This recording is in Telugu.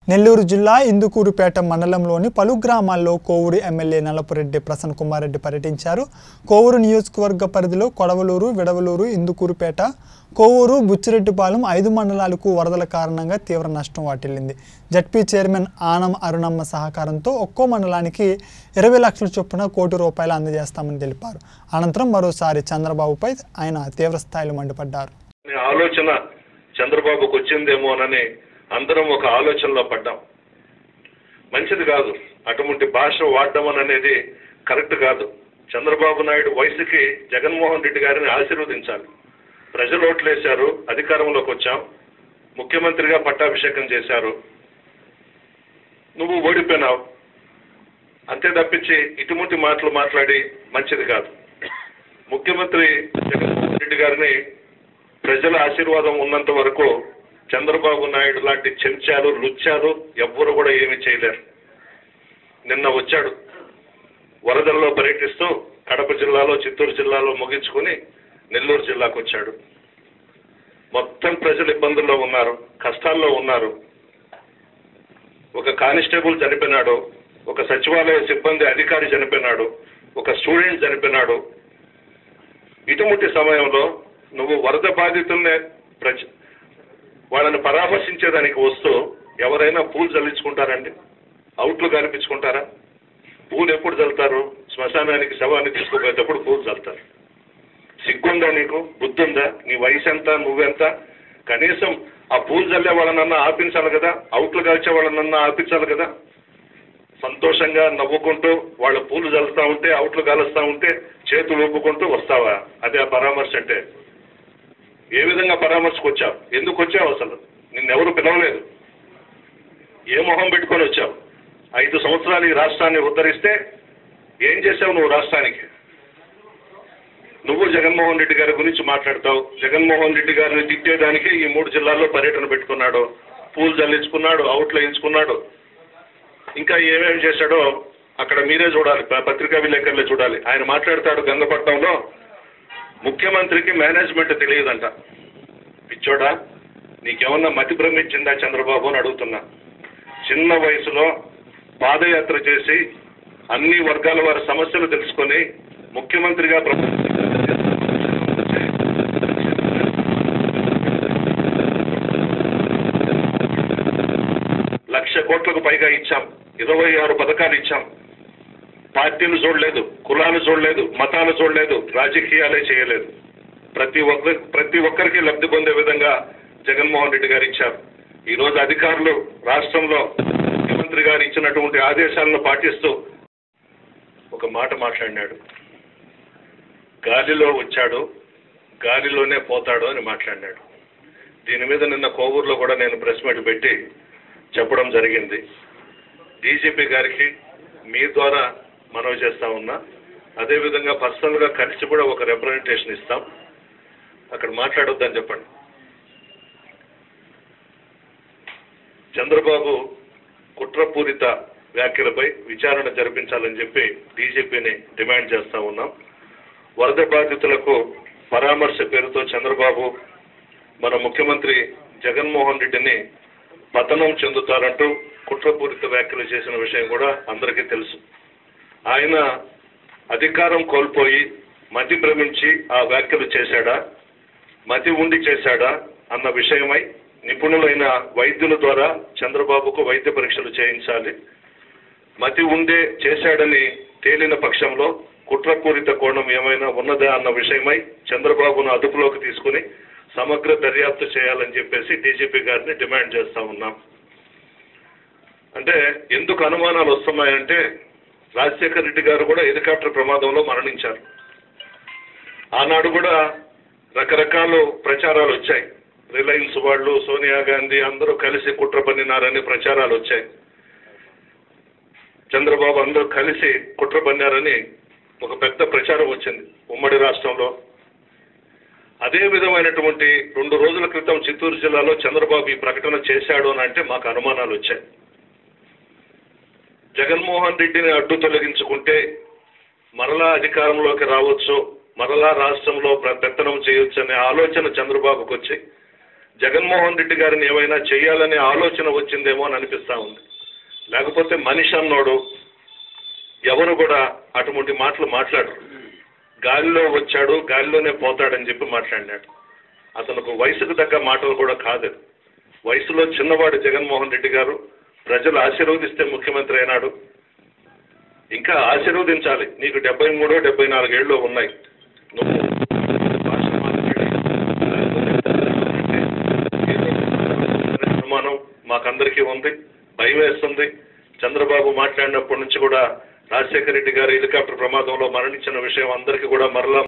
నెల్లూరు జిల్లా ఇందుకూరుపేట మండలంలోని పలు గ్రామాల్లో కోవూరు ఎమ్మెల్యే నలపురెడ్డి ప్రసన్న కుమార్ రెడ్డి పర్యటించారు కోవూరు నియోజకవర్గ పరిధిలో కొడవలూరు విడవలూరు ఇందుకూరుపేట కోవూరు బుచ్చిరెడ్డిపాలెం ఐదు మండలాలకు వరదల కారణంగా తీవ్ర నష్టం వాటిల్లింది జడ్పీ చైర్మన్ ఆనం అరుణమ్మ సహకారంతో ఒక్కో మండలానికి ఇరవై లక్షల చొప్పున కోటి రూపాయలు అందజేస్తామని తెలిపారు అనంతరం మరోసారి చంద్రబాబుపై ఆయన తీవ్ర స్థాయిలో మండిపడ్డారు అనే ఆలోచన చంద్రబాబుకు వచ్చిందేమోనని అందరం ఒక ఆలోచనలో పడ్డాం మంచిది కాదు అటువంటి భాష వాడడం అనేది కరెక్ట్ కాదు చంద్రబాబు నాయుడు వయసుకి జగన్మోహన్ రెడ్డి గారిని ఆశీర్వదించాలి ప్రజలు ఓట్లేశారు అధికారంలోకి వచ్చాం ముఖ్యమంత్రిగా పట్టాభిషేకం చేశారు నువ్వు ఓడిపోయినావు అంతే తప్పించి ఇటువంటి మాటలు మాట్లాడి మంచిది కాదు ముఖ్యమంత్రి జగన్మోహన్ రెడ్డి గారిని ప్రజల ఆశీర్వాదం ఉన్నంత వరకు చంద్రబాబు నాయుడు లాంటి చెంచాలు లుచ్చాలు ఎవ్వరు కూడా ఏమీ చేయలేరు నిన్న వచ్చాడు వరదల్లో పర్యటిస్తూ కడప జిల్లాలో చిత్తూరు జిల్లాలో ముగించుకుని నెల్లూరు జిల్లాకు వచ్చాడు మొత్తం ప్రజలు ఇబ్బందుల్లో ఉన్నారు కష్టాల్లో ఉన్నారు ఒక కానిస్టేబుల్ చనిపోయినాడు ఒక సచివాలయ సిబ్బంది అధికారి చనిపోయినాడు ఒక స్టూడెంట్ చనిపోయినాడు ఇటువంటి సమయంలో నువ్వు వరద బాధితుల్ని ప్రజ వాళ్ళని పరామర్శించేదానికి వస్తూ ఎవరైనా పూలు చల్లించుకుంటారండి అవుట్లు కనిపించుకుంటారా పూలు ఎప్పుడు చల్లుతారు శ్మశానానికి శవాన్ని తీసుకుపోయేటప్పుడు పూలు చల్లుతారు సిగ్గుందా నీకు బుద్ధుందా నీ వయసు ఎంత నువ్వెంత కనీసం ఆ పూలు చల్లే వాళ్ళనన్నా ఆపించాలి కదా అవుట్లు కాల్చే వాళ్ళనన్నా ఆపించాలి కదా సంతోషంగా నవ్వుకుంటూ వాళ్ళ పూలు చల్లుతా ఉంటే అవుట్లు కాలుస్తా ఉంటే చేతులు ఊపుకుంటూ వస్తావా అదే ఆ పరామర్శ అంటే ఏ విధంగా పరామర్శకు వచ్చావు ఎందుకు వచ్చావు అసలు నిన్నెవరు పిలవలేదు ఏ మొహం పెట్టుకొని వచ్చావు ఐదు సంవత్సరాలు ఈ రాష్ట్రాన్ని ఉద్ధరిస్తే ఏం చేసావు నువ్వు రాష్ట్రానికి నువ్వు జగన్మోహన్ రెడ్డి గారి గురించి మాట్లాడతావు జగన్మోహన్ రెడ్డి గారిని తిట్టేదానికి ఈ మూడు జిల్లాల్లో పర్యటన పెట్టుకున్నాడు పూలు జల్లించుకున్నాడు అవుట్లు వేయించుకున్నాడు ఇంకా ఏమేమి చేశాడో అక్కడ మీరే చూడాలి ప- పత్రికా విలేకరులే చూడాలి ఆయన మాట్లాడతాడు గంగపట్నంలో ముఖ్యమంత్రికి మేనేజ్మెంట్ తెలియదంట పిచ్చోడా నీకేమన్నా మతి భ్రమించిందా చంద్రబాబు అని అడుగుతున్నా చిన్న వయసులో పాదయాత్ర చేసి అన్ని వర్గాల వారి సమస్యలు తెలుసుకొని ముఖ్యమంత్రిగా ప్ర- లక్ష కోట్లకు పైగా ఇచ్చాం ఇరవై ఆరు పథకాలు ఇచ్చాం పార్టీలు చూడలేదు కులాలు చూడలేదు మతాలు చూడలేదు రాజకీయాలే చేయలేదు ప్రతి ఒక్క ప్రతి ఒక్కరికి లబ్ధి పొందే విధంగా జగన్మోహన్ రెడ్డి గారు ఇచ్చారు ఈ రోజు అధికారులు రాష్ట్రంలో ముఖ్యమంత్రి గారు ఇచ్చినటువంటి ఆదేశాలను పాటిస్తూ ఒక మాట మాట్లాడినాడు గాలిలో వచ్చాడు గాలిలోనే పోతాడు అని మాట్లాడినాడు దీని మీద నిన్న కోవూరులో కూడా నేను ప్రెస్ మీట్ పెట్టి చెప్పడం జరిగింది డీజీపీ గారికి మీ ద్వారా మనవి చేస్తా ఉన్నా అదేవిధంగా పర్సనల్ గా కలిసి కూడా ఒక రిప్రజెంటేషన్ ఇస్తాం అక్కడ మాట్లాడొద్దని చెప్పండి చంద్రబాబు కుట్రపూరిత వ్యాఖ్యలపై విచారణ జరిపించాలని చెప్పి డీజీపీని డిమాండ్ చేస్తా ఉన్నాం వరద బాధితులకు పరామర్శ పేరుతో చంద్రబాబు మన ముఖ్యమంత్రి జగన్మోహన్ రెడ్డిని పతనం చెందుతారంటూ కుట్రపూరిత వ్యాఖ్యలు చేసిన విషయం కూడా అందరికీ తెలుసు ఆయన అధికారం కోల్పోయి మతి భ్రమించి ఆ వ్యాఖ్యలు చేశాడా మతి ఉండి చేశాడా అన్న విషయమై నిపుణులైన వైద్యుల ద్వారా చంద్రబాబుకు వైద్య పరీక్షలు చేయించాలి మతి ఉండే చేశాడని తేలిన పక్షంలో కుట్రపూరిత కోణం ఏమైనా ఉన్నదా అన్న విషయమై చంద్రబాబును అదుపులోకి తీసుకుని సమగ్ర దర్యాప్తు చేయాలని చెప్పేసి డీజీపీ గారిని డిమాండ్ చేస్తా ఉన్నాం అంటే ఎందుకు అనుమానాలు వస్తున్నాయంటే రాజశేఖర రెడ్డి గారు కూడా హెలికాప్టర్ ప్రమాదంలో మరణించారు ఆనాడు కూడా రకరకాల ప్రచారాలు వచ్చాయి రిలయన్స్ వాళ్ళు సోనియా గాంధీ అందరూ కలిసి కుట్ర పన్నినారని ప్రచారాలు వచ్చాయి చంద్రబాబు అందరూ కలిసి కుట్ర పన్నారని ఒక పెద్ద ప్రచారం వచ్చింది ఉమ్మడి రాష్ట్రంలో అదే విధమైనటువంటి రెండు రోజుల క్రితం చిత్తూరు జిల్లాలో చంద్రబాబు ఈ ప్రకటన చేశాడు అని అంటే మాకు అనుమానాలు వచ్చాయి జగన్మోహన్ రెడ్డిని అడ్డు తొలగించుకుంటే మరలా అధికారంలోకి రావచ్చు మరలా రాష్ట్రంలో ప్ర- పెత్తనం చేయొచ్చు అనే ఆలోచన చంద్రబాబుకు వచ్చి జగన్మోహన్ రెడ్డి గారిని ఏమైనా చేయాలనే ఆలోచన వచ్చిందేమో అని అనిపిస్తా ఉంది లేకపోతే మనిషి అన్నోడు ఎవరు కూడా అటువంటి మాటలు మాట్లాడరు గాలిలో వచ్చాడు గాలిలోనే పోతాడని చెప్పి మాట్లాడినాడు అతనికి వయసుకు తగ్గ మాటలు కూడా కాదు వయసులో చిన్నవాడు జగన్మోహన్ రెడ్డి గారు ప్రజలు ఆశీర్వదిస్తే ముఖ్యమంత్రి అయినాడు ఇంకా ఆశీర్వదించాలి నీకు డెబ్బై మూడో డెబ్బై నాలుగేళ్ళు ఉన్నాయి నువ్వు భాష మాట్లాడి, లేకపోతే అనుమానం మాకందరికీ ఉంది భయం వేస్తుంది చంద్రబాబు మాట్లాడినప్పటి నుంచి కూడా రాజశేఖర రెడ్డి గారు హెలికాప్టర్ ప్రమాదంలో మరణించిన విషయం అందరికీ కూడా మరలా